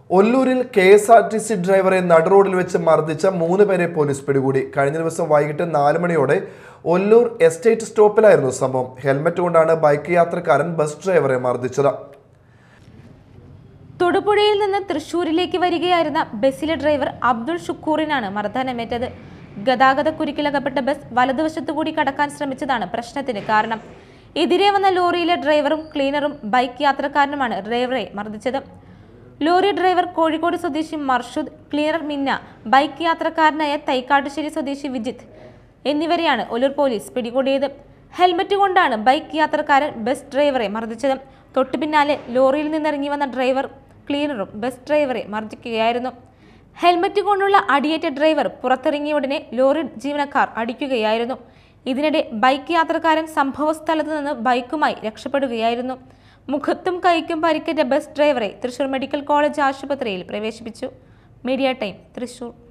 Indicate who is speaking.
Speaker 1: ഒല്ലൂരിൽ K S R T C ഡ്രൈവറെ നടുറോഡിൽ വെച്ച് മർദ്ദിച്ച മൂന്ന് പേരെ പോലീസ് പിടികൂടി കഴിഞ്ഞ ദിവസം വൈകിട്ട് നാല് മണിയോടെ ഒല്ലൂർ എസ്റ്റേറ്റ് സ്റ്റോപ്പിലായിരുന്നു സംഭവം ഹെൽമറ്റ് കൊണ്ടാണ് ബൈക്ക് യാത്രക്കാരൻ ബസ് ഡ്രൈവറെ മർദ്ദിച്ചത്
Speaker 2: തൊടുപുഴയിൽ നിന്ന് തൃശൂരിലേക്ക് വരികയായിരുന്ന ബസ്സിലെ ഡ്രൈവർ അബ്ദുൾ ഷുക്കൂറിനാണ് മർദ്ദനമേറ്റത് ഗതാഗത കുരുക്കിലകപ്പെട്ട ബസ് വലതുവശത്തുകൂടി കടക്കാൻ ശ്രമിച്ചതാണ് പ്രശ്നത്തിന് കാരണം എതിരെ വന്ന ലോറിയിലെ ഡ്രൈവറും ക്ലീനറും ബൈക്ക് യാത്രക്കാരനുമാണ് ഡ്രൈവറെ മർദ്ദിച്ചത് ലോറി ഡ്രൈവർ കോഴിക്കോട് സ്വദേശി മർഷുദ് ക്ലീനർ മിന്ന ബൈക്ക് യാത്രക്കാരനായ തൈക്കാട്ടുശ്ശേരി സ്വദേശി വിജിത്ത് എന്നിവരെയാണ് ഒലൂർ പോലീസ് പിടികൂടിയത് ഹെൽമറ്റ് കൊണ്ടാണ് ബൈക്ക് യാത്രക്കാരൻ ബസ് ഡ്രൈവറെ മർദ്ദിച്ചത് തൊട്ടു പിന്നാലെ ലോറിയിൽ നിന്നിറങ്ങി വന്ന ഡ്രൈവർ ക്ലീനറും ബസ് ഡ്രൈവറെ മർദ്ദിക്കുകയായിരുന്നു ഹെൽമറ്റ് കൊണ്ടുള്ള അടിയേറ്റ ഡ്രൈവർ പുറത്തിറങ്ങിയ ഉടനെ ലോറി ജീവനക്കാർ അടിക്കുകയായിരുന്നു ഇതിനിടെ ബൈക്ക് യാത്രക്കാരൻ സംഭവസ്ഥലത്ത് നിന്ന് ബൈക്കുമായി രക്ഷപ്പെടുകയായിരുന്നു മുഖത്തും കൈക്കും പരിക്കേറ്റ ബസ് ഡ്രൈവറെ തൃശൂർ മെഡിക്കൽ കോളേജ് ആശുപത്രിയിൽ പ്രവേശിപ്പിച്ചു മീഡിയ ടൈം തൃശൂർ